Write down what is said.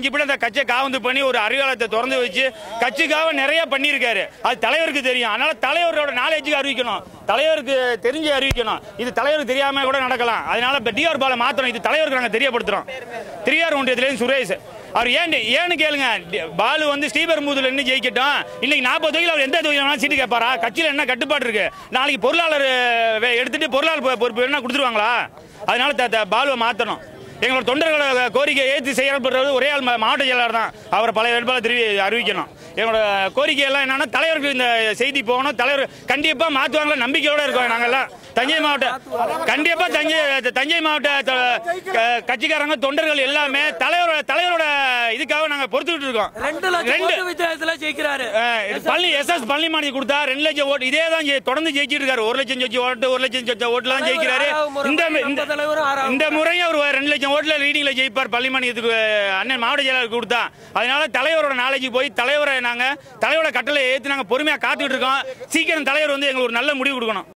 அஞ்சு பேர் அந்த கட்சியை காவந்து பண்ணி ஒரு அறிவாலயத்தை திறந்து வச்சு கட்சிக்காக நிறைய பண்ணியிருக்காரு அது தலைவருக்கு தெரியும் அதனால தலைவரோட நாலேஜுக்கு அறிவிக்கணும் தலைவருக்கு தெரிஞ்சு அறிவிக்கணும் இது தலைவருக்கு தெரியாம கூட நடக்கலாம் அதனால இப்போ டிஆர் பாலை மாத்தணும் இது தலைவருக்கு நாங்கள் தெரியப்படுத்துறோம் திரியார் ஒன்றியத்திலேருந்து சுரேஷ் அவர் ஏன் ஏன்னு கேளுங்க டி- பாலு வந்து ஸ்ரீபெரும்புதூர்ல இருந்து ஜெயிக்கட்டும் இன்னைக்கு நாற்பது தொகுதியில் அவர் எந்த தொகுதியில் வேணாலும் சீட்டு கேட்பாரா கட்சியில் என்ன கட்டுப்பாடு இருக்கு நாளைக்கு பொருளாளர் வே- எடுத்துட்டு பொருளாளர் பொ- பொறுப்பு வேணா கொடுத்துருவாங்களா அதனால த- த- பாலுவை மாத்தணும் எங்களோட தொண்டர்களோட கோரிக்கை ஏற்றி செயல்படுறது ஒரே ஆள் மா- மாவட்ட செயலாளர் தான் அவரை பழைய வேட்பாளர் தெரிவி அறிவிக்கணும் எங்களோட கோரிக்கை எல்லாம் என்னன்னா தலைவருக்கு இந்த செய்தி போகணும் தலைவர் கண்டிப்பா மாத்துவாங்களா நம்பிக்கையோட இருக்கோம் நாங்கெல்லாம் தஞ்சை மாவட்டம் கண்டிப்பா தஞ்சை தஞ்சை மாவட்ட த- க- கட்சிக்காரங்க தொண்டர்கள் எல்லாமே தலைவரோட தலைவரோட இதுக்காக நாங்க பொறுத்துக்கிட்டு இருக்கோம் ரெண்டு லட்சம் ரெண்டு ஓட்டு வித்தியாசத்துல ஜெயிக்கிறாரு அஹ், பள்ளி எஸ் எஸ் பழனிமாணி கொடுத்தா ரெண்டு லட்சம் ஓட்டு இதே தான் ஜெயி- தொடர்ந்து ஜெயிச்சிட்டு இருக்காரு ஒரு லட்சம் ஜெயிச்சு ஓட்டு ஒரு லட்சம் ஜெயிச்ச ஓட்டுல தான் ஜெயிக்கிறாரு ஆறாவது முறை இந்த நம்ம இந்த- தலைவரும் ஆறாவது இந்த முறையும் அவர் ரெண்டு லட்சம் ஓட்டுல லீடிங்ல ஜெயிப்பார் பள்ளிமணி இதுக்கு அண்ணன் மாவட்ட செயலாளர் கொடுத்தா அதனால தலைவரோட நாலேஜ் போய் தலைவரை நாங்க தலைவரோட கட்டளை ஏத்து நாங்க பொறுமையா காத்துக்கிட்டு இருக்கோம் சீக்கிரம் தலைவர் வந்து எங்களுக்கு ஒரு நல்ல முடிவு கொடுக்கணும்